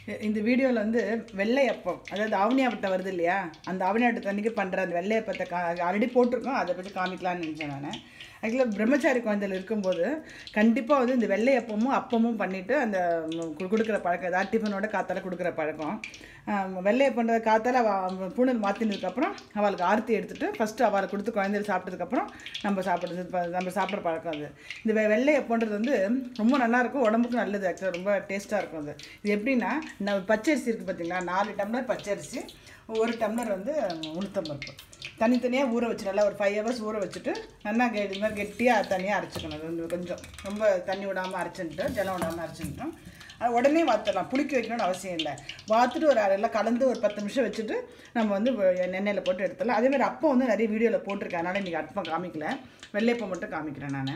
இ- இந்த வீடியோவில் வந்து வெள்ளை அப்பம் அதாவது ஆவணி அப்பட்டை வருது இல்லையா அந்த ஆவணி அப்பட்டை தண்ணிக்கு பண்ணுற அந்த வெள்ளை அப்பத்தை கா ஆல்ரெடி போட்டிருக்கோம் அதை பற்றி காமிக்கலாம்னு நினச்சேன் நான் ஆக்சுவலாக பிரம்மச்சாரி குழந்தையில் இருக்கும்போது கண்டிப்பாக வந்து இந்த வெள்ளை அப்பமும் அப்பமும் பண்ணிவிட்டு அந்த ம், கு- கொடுக்குற பழக்கம் ஏதாவது டிஃபனோட காத்தால கொடுக்குற பழக்கம் ஆம், வெள்ளை பண்ணுற காத்தால அவ பூனல் மாற்றினதுக்கப்புறம் அவளுக்கு ஆர்த்தி எடுத்துட்டு ஃபஸ்ட்டு அவளை கொடுத்து குழந்தைகள் சாப்பிட்டதுக்கப்புறம் நம்ம சாப்பிட்றது ப- நம்ம சாப்பிட்ற பழக்கம் அது இந்த வெ- வெள்ளை அப்பன்றது வந்து ரொம்ப நல்லா இருக்கும் உடம்புக்கு நல்லது ஆக்சுவலாக ரொம்ப டேஸ்ட்டாக இருக்கும் அது இது எப்படின்னா இந்த பச்சரிசி இருக்குது பார்த்தீங்களா நாலு டம்ளர் பச்சரிசி ஒரு டம்ளர் வந்து உளுத்தம்பருப்பு தனித்தனியாக ஊற வச்சு நல்லா ஒரு ஃபைவ் ஹவர்ஸ் ஊற வச்சுட்டு நல்லா கெ இது மாதிரி கெட்டியாக தனியாக அரைச்சிக்கணும் அது வந்து கொஞ்சம் ரொம்ப தண்ணி விடாமல் அரைச்சிட்டு ஜலம் விடாமல் அரைச்சிக்கிட்டோம் அது உடனே வாத்துடலாம் புளிக்க வைக்கணும்னு அவசியம் இல்லை வாத்துட்டு ஒரு எல்லாம் கலந்து ஒரு பத்து நிமிஷம் வச்சுட்டு நம்ம வந்து வ- எண்ணெயில் போட்டு எடுத்துடலாம் அதே மாதிரி அப்போ வந்து நிறைய வீடியோவில் போட்டிருக்கேன் அதனால் இன்றைக்கி அப்பம் காமிக்கல வெள்ளையப்பம் மட்டும் காமிக்கிறேன் நான்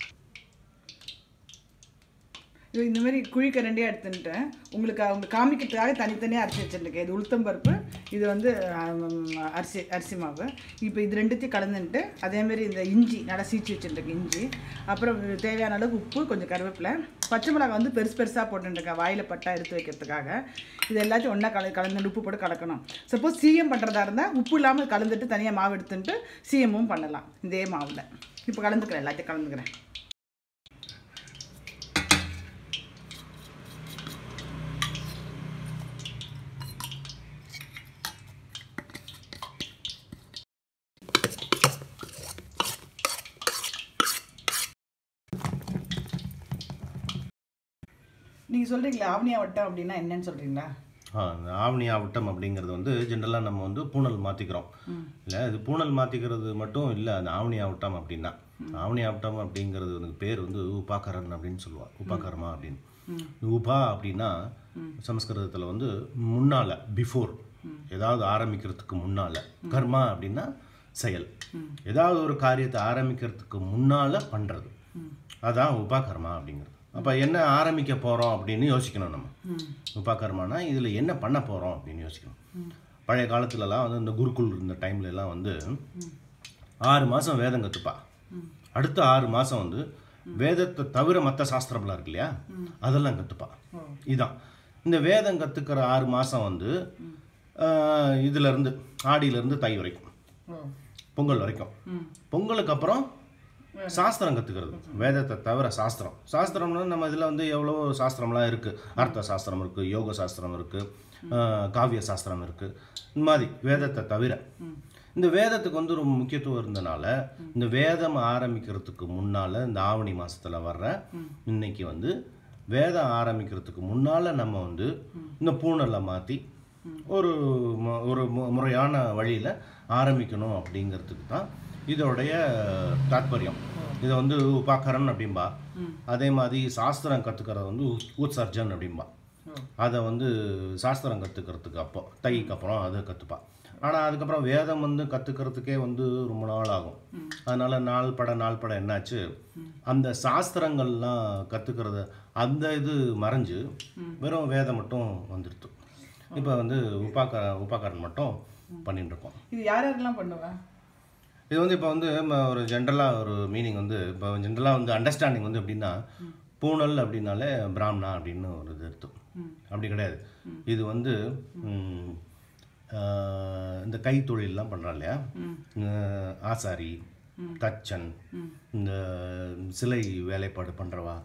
இது இந்த மாதிரி குழி கரண்டியாக எடுத்துட்டேன் உங்களுக்கு அவங்க காமிக்கிறதுக்காக தனித்தனியாக அரிசி வச்சுருக்கேன் இது உளுத்தம்பருப்பு இது வந்து ஆம், அரிசி அரிசி மாவு இப்போ இது ரெண்டுத்தையும் கலந்துன்ட்டு அதேமாரி இந்த இஞ்சி நல்லா சீச்சி வச்சுருக்கேன் இஞ்சி அப்புறம் இது தேவையான அளவுக்கு உப்பு கொஞ்சம் கருவேப்பிலை பச்சை மிளகாய் வந்து பெருசு பெருசாக போட்டுருக்கேன் வாயில் பட்டா எடுத்து வைக்கிறதுக்காக இது எல்லாத்தையும் ஒன்றா கல கலந்து உப்பு போட்டு கலக்கணும் சப்போஸ் சிஎம் பண்ணுறதா இருந்தால் உப்பு இல்லாமல் கலந்துட்டு தனியாக மாவு எடுத்துட்டு சிஎம்மும் பண்ணலாம் இதே மாவில் இப்போ கலந்துக்கிறேன் எல்லாத்தையும் கலந்துக்கிறேன் நீங்கள் சொல்கிறீங்களா ஆவணியா வட்டம் அப்படின்னா என்னன்னு சொல்கிறீங்களா ஆ இந்த ஆவணி ஆவட்டம் அப்படிங்கிறது வந்து ஜென்ரலாக நம்ம வந்து பூனல் மாற்றிக்கிறோம் இல்லை இது பூனல் மாற்றிக்கிறது மட்டும் இல்லை அந்த ஆவணி ஆவட்டம் அப்படின்னா ஆவணி ஆவட்டம் அப்படிங்கிறது வந்து பேர் வந்து உபாகரன் அப்படின்னு சொல்லுவா உபாகர்மா அப்படின்னு உபா அப்படின்னா சமஸ்கிருதத்தில் வந்து முன்னால் பிஃபோர் ஏதாவது ஆரம்பிக்கிறதுக்கு முன்னால் கர்மா அப்படின்னா செயல் ஏதாவது ஒரு காரியத்தை ஆரம்பிக்கிறதுக்கு முன்னால் பண்ணுறது அதான் உபாகர்மா அப்படிங்கிறது அப்போ என்ன ஆரம்பிக்க போகிறோம் அப்படின்னு யோசிக்கணும் நம்ம உபாகர்மானா இதில் என்ன பண்ண போகிறோம் அப்படின்னு யோசிக்கணும் பழைய காலத்துலலாம் வந்து இந்த குருகுல் இருந்த டைம்ல எல்லாம் வந்து ஆறு மாதம் வேதம் கற்றுப்பா அடுத்த ஆறு மாதம் வந்து வேதத்தை தவிர மற்ற சாஸ்திரம்லாம் இருக்கு இல்லையா அதெல்லாம் கற்றுப்பா இதான் இந்த வேதம் கற்றுக்கிற ஆறு மாதம் வந்து ஆஹ், இதிலிருந்து ஆடியிலேருந்து தை வரைக்கும் ஓ பொங்கல் வரைக்கும் பொங்கலுக்கு அப்புறம் சாஸ்திரம் கற்றுக்கிறது வேதத்தை தவிர சாஸ்திரம் சாஸ்திரம்னா நம்ம இதில் வந்து எவ்வளோ சாஸ்திரம்லாம் இருக்குது அர்த்த சாஸ்திரம் இருக்குது யோக சாஸ்திரம் இருக்குது காவிய சாஸ்திரம் இருக்குது இந்த மாதிரி வேதத்தை தவிர இந்த வேதத்துக்கு வந்து ரொம்ப முக்கியத்துவம் இருந்தனால இந்த வேதம் ஆரம்பிக்கிறதுக்கு முன்னால் இந்த ஆவணி மாசத்துல வர்ற இன்னைக்கு வந்து வேதம் ஆரம்பிக்கிறதுக்கு முன்னால் நம்ம வந்து இந்த பூனலை மாற்றி ஒரு மு- ஒரு மு- முறையான வழியில் ஆரம்பிக்கணும் அப்படிங்கிறதுக்கு தான் இதோடைய தாத்பரியம் இதை வந்து உபாக்கரன் அப்படிம்பா அதே மாதிரி சாஸ்திரம் கற்றுக்கிறது வந்து உ- உத்சர்ஜன் அப்படிம்பா அதை வந்து சாஸ்திரம் கற்றுக்கிறதுக்கு அப்போ தைக்கு அப்புறம் அதை கற்றுப்பா ஆனால் அதுக்கப்புறம் வேதம் வந்து கற்றுக்கிறதுக்கே வந்து ரொம்ப நாள் ஆகும் அதனால நாள் பட நாள் பட என்னாச்சு அந்த சாஸ்திரங்கள்லாம் கற்றுக்கிறது அந்த இது மறைஞ்சு வெறும் வேதம் மட்டும் வந்துடுது இப்போ வந்து உபாக்க உபாக்கரன் மட்டும் பண்ணிட்டு இருக்கோம் இது யார் யாரெல்லாம் பண்ணுவா இது வந்து இப்போ வந்து ம, ஒரு ஜென்ரலாக ஒரு மீனிங் வந்து இப்போ ஜென்ரலாக வந்து அண்டர்ஸ்டாண்டிங் வந்து எப்படின்னா பூனல் அப்படின்னாலே பிராமணா அப்படின்னு ஒரு இது அர்த்தம் அப்படி கிடையாது இது வந்து ம், ஆஹ், இந்த கைத்தொழிலெலாம் பண்ணுறான் இல்லையா அஹ், ஆசாரி தச்சன் இந்த சிலை வேலைப்பாடு பண்ணுறவா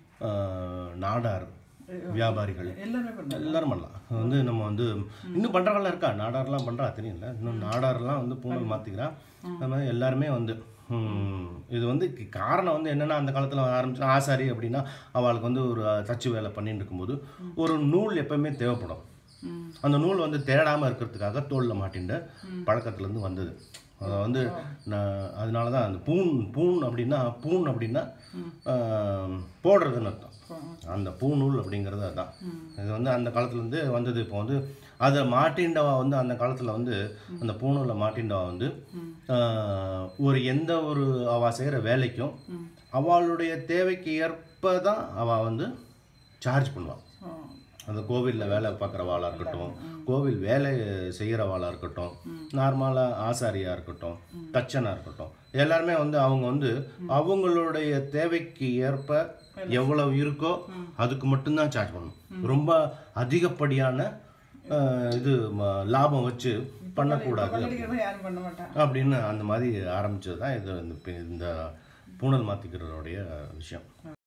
நாடார் வியாபாரிகள் எல்லாருமே பண்ணுவா எல்லாரும் பண்ணலாம் அது வந்து நம்ம வந்து இன்னும் பண்றவங்களாம் இருக்கா நாடார்லாம் பண்றா தெரியல இன்னும் நாடார்லாம் வந்து பூனல் மாத்திக்கிறா அது மாதிரி எல்லாருமே வந்து ஹம், இது வந்து கி- காரணம் வந்து என்னன்னா அந்த காலத்துல ஆரம்பிச்சு ஆசாரி அப்படின்னா அவளுக்கு வந்து ஒரு தச்சு வேலை பண்ணிட்டு இருக்கும்போது ஒரு நூல் எப்பவுமே தேவைப்படும் அந்த நூல் வந்து தேடாம இருக்கிறதுக்காக தோல்ல மாட்டின்ற பழக்கத்துல இருந்து வந்தது அது வந்து நான் அதனால தான் அந்த பூன் பூன் அப்படின்னா பூன் அப்படின்னா ஆஹ், போடுறதுன்னு அர்த்தம் அந்த பூநூல் அப்படிங்கிறது அதுதான் இது வந்து அந்த காலத்துலேருந்து வந்தது இப்போ வந்து அதை மாட்டிண்டவா வந்து அந்த காலத்தில் வந்து அந்த பூநூலில் மாட்டிண்டவா வந்து ஆஹ், ஒரு எந்த ஒரு அவள் செய்கிற வேலைக்கும் அவளுடைய தேவைக்கு ஏற்ப தான் அவள் வந்து சார்ஜ் பண்ணுவாள் அந்த கோவிலில் வேலை பார்க்குறவாளாக இருக்கட்டும் கோவில் வேலை செய்கிறவாளாக இருக்கட்டும் நார்மலாக ஆசாரியாக இருக்கட்டும் தச்சனாக இருக்கட்டும் எல்லாருமே வந்து அவங்க வந்து அவங்களுடைய தேவைக்கு ஏற்ப எவ்வளவு இருக்கோ அதுக்கு மட்டும்தான் சார்ஜ் பண்ணணும் ரொம்ப அதிகப்படியான அஹ், இது ம- லாபம் வச்சு பண்ணக்கூடாது கொள்ளடிக்கிற மாதிரி யாரும் பண்ண மாட்டான் அப்படின்னு அந்த மாதிரி ஆரம்பிச்சது தான் இது இந்த பி- இந்த பூனல் மாற்றிக்கிறதோடைய விஷயம்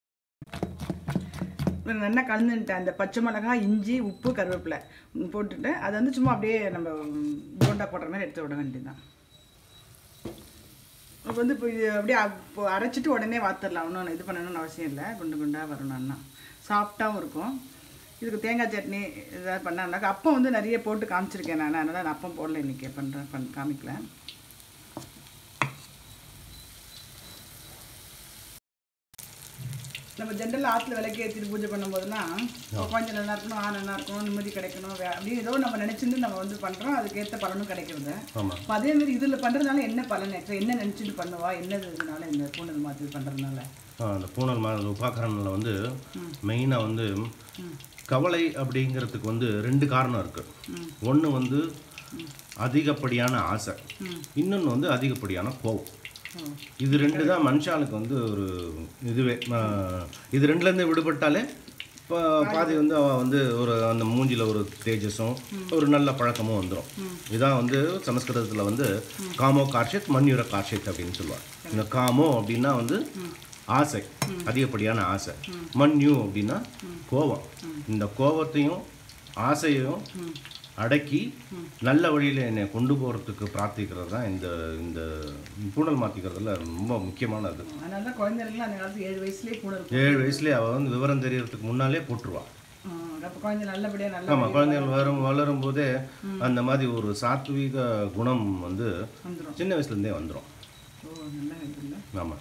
இதை நல்லா கலந்துட்டேன் அந்த பச்சை மிளகாய் இஞ்சி உப்பு கருவேப்பிலை ம், போட்டுட்டு அதை வந்து சும்மா அப்படியே நம்ம ம், போண்டா போடுற மாதிரி எடுத்து விட வேண்டியதுதான் இப்போ வந்து இப்போ இது அப்படியே அ- இப்போ அரைச்சிட்டு உடனே வாத்துடலாம் ஒன்றும் இது பண்ணணும்னு அவசியம் இல்லை குண்டு குண்டாக வரணும்னா சாஃப்டாகவும் இருக்கும் இதுக்கு தேங்காய் சட்னி ஏதாவது பண்ணாங்கனாக்கா அப்பம் வந்து நிறைய போட்டு காமிச்சிருக்கேன் நான் அதனால் நான் அப்பம் போடல இன்றைக்கி பண்ணுறேன் பண் காமிக்கல நம்ம ஜென்ரல் ஆற்றுல விளக்கு ஏற்றிட்டு பூஜை பண்ணும்போதுலாம் கொஞ்சம் நல்லா இருக்கணும் ஆ நல்லா இருக்கணும் நிம்மதி கிடைக்கணும் வே- அப்படியே ஏதோ நம்ம நினச்சிட்டு நம்ம வந்து பண்ணுறோம் அதுக்கேற்ற பலனும் கிடைக்கிறது ஆமாம் அப்ப அதே மாதிரி இதில் பண்ணுறதுனால என்ன பலன் actually என்ன நினச்சிட்டு பண்ணுவா என்னது இதனால இந்த பூண்டல் மாற்றி பண்ணுறதுனால அந்த பூனல் மா உபாகரணில் வந்து மெயினாக வந்து கவலை அப்படிங்கிறதுக்கு வந்து ரெண்டு காரணம் இருக்குது ஒன்று வந்து அதிகப்படியான ஆசை இன்னொன்று வந்து அதிகப்படியான கோவம் இது ரெண்டு தான் மனுஷாளுக்கு வந்து ஒரு இதுவே ஆஹ், இது ரெண்டுலேருந்து விடுபட்டாலே இப்போ பாதி வந்து அவள் வந்து ஒரு அந்த மூஞ்சில ஒரு தேஜஸும் ஒரு நல்ல பழக்கமும் வந்துடும் இதான் வந்து சமஸ்கிருதத்தில் வந்து காமோ கார்ஷித் மண்யுர கார்ஷித் அப்படின்னு சொல்லுவாங்க இந்த காமோ அப்படின்னா வந்து ஆசை அதிகப்படியான ஆசை மண்யு அப்படின்னா கோபம் இந்த கோபத்தையும் ஆசையையும் அடக்கி நல்ல வழியில் என்னை கொண்டு போகிறதுக்கு பிரார்த்திக்கிறது தான் இந்த இந்த பூனல் மாற்றிக்கிறதுல ரொம்ப முக்கியமானது அதனால தான் குழந்தைகளுக்குலாம் அந்த காலத்து ஏழு வயசுலேயே பூண்டல் ஏழு வயசுலேயே அவள் வந்து விவரம் தெரியறதுக்கு முன்னாலே போட்டுருவாள் அப்போ குழந்தை நல்லபடியாக நல்லா ஆமாம் குழந்தைகள் வரும் வளரும் போதே அந்த மாதிரி ஒரு சாத்வீக குணம் வந்து வந்துடும் சின்ன வயசுலேருந்தே வந்துடும் ஓ நல்லா இது இல்லை ஆமாம்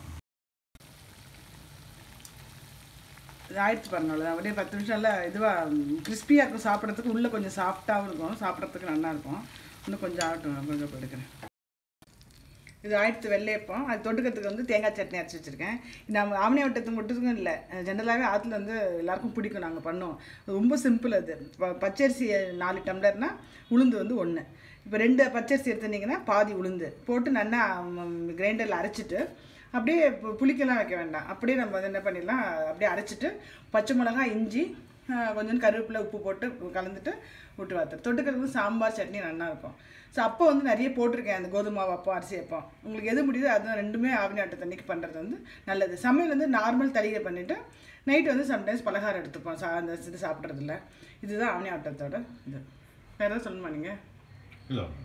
இது ஆயிடுச்சு பாருங்க அவ்வளோதான் அப்படியே பத்து நிமிஷம் நல்லா இதுவாக கிறிஸ்பியாக இருக்கும் சாப்பிட்றதுக்கு உள்ளே கொஞ்சம் சாஃப்டாகவும் இருக்கும் சாப்பிட்றதுக்கு நல்லா இருக்கும் இன்னும் கொஞ்சம் ஆகட்டும் கொஞ்சம் எடுக்கிறேன் இது ஆயிடுத்து வெள்ளையப்பம் அது தொட்டுக்கிறதுக்கு வந்து தேங்காய் சட்னி அரைச்சி வச்சுருக்கேன் நம்ம ஆவணி வட்டத்துக்கு மட்டும் இல்லை ஜென்ரலாகவே ஆற்றுல வந்து எல்லாருக்கும் பிடிக்கும் நாங்கள் பண்ணுவோம் ரொம்ப சிம்பிள் அது ப- பச்சரிசி நாலு டம்ளர்னா உளுந்து வந்து ஒன்று இப்போ ரெண்டு பச்சரிசி எடுத்துனீங்கன்னா பாதி உளுந்து போட்டு நல்லா கிரைண்டரில் அரைச்சிட்டு அப்படியே பு- புளிக்கெல்லாம் வைக்க வேண்டாம் அப்படியே நம்ம வந்து என்ன பண்ணிடலாம் அப்படியே அரைச்சிட்டு பச்சை மிளகாய் இஞ்சி ஆஹ், கொஞ்சம் கருவேப்பிலை உப்பு போட்டு கலந்துட்டு விட்டு வாத்து தொட்டுக்கிறதுக்கு சாம்பார் சட்னி நல்லா இருக்கும் ஸோ அப்போ வந்து நிறைய போட்டிருக்கேன் அந்த கோதுமை மாவு அப்போ அரிசி அப்போ உங்களுக்கு எது முடியுதோ அது ரெண்டுமே ஆவினி ஆட்டு தண்ணிக்கு பண்ணுறது வந்து நல்லது சமையல் வந்து நார்மல் தளிகை பண்ணிவிட்டு நைட்டு வந்து சம்டைம்ஸ் பலகாரம் எடுத்துப்போம் சா அந்த இது சாப்பிட்றதில்ல இதுதான் ஆவணி ஆட்டத்தோட இது வேறு ஏதாவது சொல்லணுமா நீங்கள் இல்லை